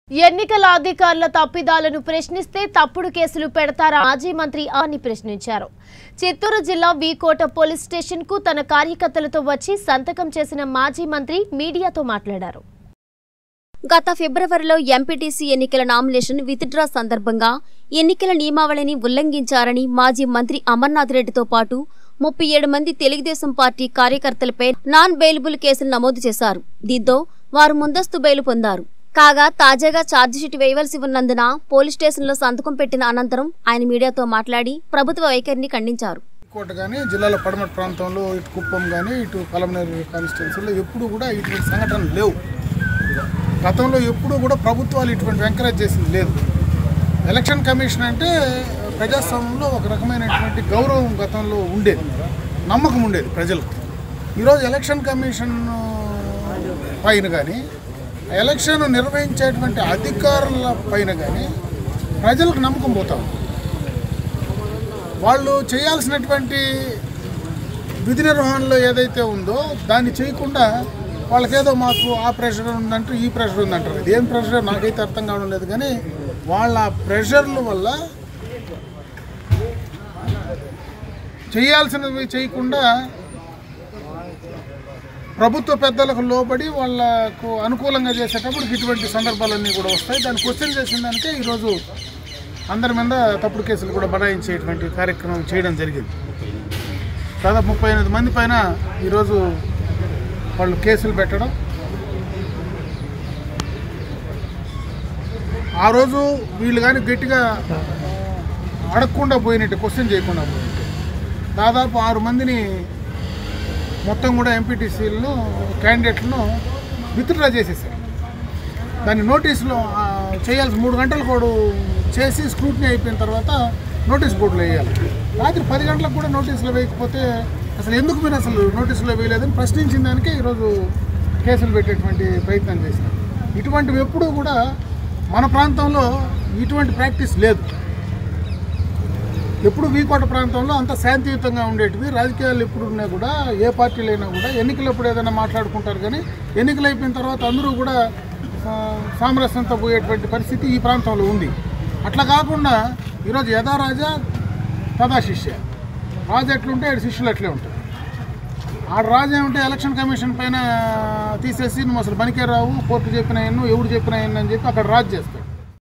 ఎన్నికల అధికారుల తప్పిదాలను ప్రశ్నిస్తే తప్పుడు కేసులు పెడతారా మాజీ మంత్రి అని ప్రశ్నించారు చిత్తూరు జిల్లా వీకోట పోలీస్ స్టేషన్ కు తన కార్యకర్తలతో వచ్చి సంతకం చేసిన మాజీ మంత్రి మీడియాతో మాట్లాడారు గత ఫిబ్రవరిలో ఎంపీటీసీ ఎన్నికల నామినేషన్ విత్డ్రా సందర్భంగా ఎన్నికల నియమావళిని ఉల్లంఘించారని మాజీ మంత్రి అమర్నాథ్ రెడ్డితో పాటు ముప్పై ఏడు మంది తెలుగుదేశం పార్టీ కార్యకర్తలపై నాన్ బెయిలబుల్ కేసులు నమోదు చేశారు దీంతో వారు ముందస్తు బెయిల్ పొందారు కాగా తాజాగా ఛార్జిషీట్ వేయవలసి ఉన్నందున పోలీస్ స్టేషన్లో సంతకం పెట్టిన అనంతరం ఆయన మీడియాతో మాట్లాడి ప్రభుత్వ వైఖరిని ఖండించారు కోట కానీ జిల్లాలో పడమటి ప్రాంతంలో ఇటు కుప్పం కానీ ఇటు పలమనేరు కాన్స్టిట్యున్సీలో ఎప్పుడు కూడా ఇటువంటి సంఘటనలు లేవు గతంలో ఎప్పుడు కూడా ప్రభుత్వాలు ఇటువంటి ఎంకరేజ్ చేసింది లేదు ఎలక్షన్ కమిషన్ అంటే ప్రజాస్వామ్యంలో ఒక రకమైనటువంటి గౌరవం గతంలో ఉండేది నమ్మకం ఉండేది ప్రజలకు ఈరోజు ఎలక్షన్ కమిషన్ పైన కానీ ఎలక్షన్ నిర్వహించేటువంటి అధికారుల పైన కానీ ప్రజలకు నమ్మకం పోతా ఉంది వాళ్ళు చేయాల్సినటువంటి విధి నిర్వహణలో ఏదైతే ఉందో దాన్ని చేయకుండా వాళ్ళకేదో మాకు ఆ ప్రెషర్ ఉందంటారు ఈ ప్రెషర్ ఉందంటారు ఇది ఏం ప్రెషర్ నాకైతే అర్థం కావడం లేదు కానీ వాళ్ళ ప్రెషర్ల వల్ల చేయాల్సినవి చేయకుండా ప్రభుత్వ పెద్దలకు లోబడి వాళ్ళకు అనుకూలంగా చేసేటప్పుడు ఇటువంటి సందర్భాలన్నీ కూడా వస్తాయి దాన్ని క్వశ్చన్ చేసిన దానికే ఈరోజు అందరి మీద తప్పుడు కేసులు కూడా బనాయించేటువంటి కార్యక్రమం చేయడం జరిగింది దాదాపు ముప్పై ఎనిమిది మంది పైన ఈరోజు వాళ్ళు కేసులు పెట్టడం ఆ రోజు వీళ్ళు కానీ గట్టిగా అడగకుండా పోయినట్టు క్వశ్చన్ చేయకుండా పోయినట్టు దాదాపు ఆరు మందిని మొత్తం కూడా ఎంపీటీసీలను క్యాండిడేట్లను విత్డ్రా చేసేసారు దాన్ని నోటీసులో ఆ, చేయాల్సి మూడు గంటల కూడా చేసి స్క్రూటినీ అయిపోయిన తర్వాత నోటీస్ బోర్డులో వేయాలి రాత్రి పది గంటలకు కూడా నోటీసులు వేయకపోతే అసలు ఎందుకు మీరు అసలు నోటీసులో వేయలేదని ప్రశ్నించిన దానికే ఈరోజు కేసులు పెట్టేటువంటి ప్రయత్నం చేశారు ఇటువంటివి ఎప్పుడూ కూడా మన ప్రాంతంలో ఇటువంటి ప్రాక్టీస్ లేదు ఎప్పుడు వీకోట ప్రాంతంలో అంత శాంతియుతంగా ఉండేటివి రాజకీయాలు ఎప్పుడు ఉన్నా కూడా ఏ పార్టీలైనా కూడా ఎన్నికలప్పుడు ఏదైనా మాట్లాడుకుంటారు కానీ ఎన్నికలు అయిపోయిన తర్వాత అందరూ కూడా ఆ, సామరస్యంతో పోయేటువంటి పరిస్థితి ఈ ప్రాంతంలో ఉంది అట్లా కాకుండా ఈరోజు యథా రాజా తదా శిష్య రాజు ఎట్లుంటే ఆడ శిష్యులు అట్లే ఉంటారు ఆడ రాజు ఏమంటే ఎలక్షన్ కమిషన్ పైన తీసేసి నువ్వు అసలు పనికే రావు కోర్టు చెప్పిన ఎన్ను ఎవడు చెప్పిన ఎన్ను అని చెప్పి అక్కడ రాజు చేస్తారు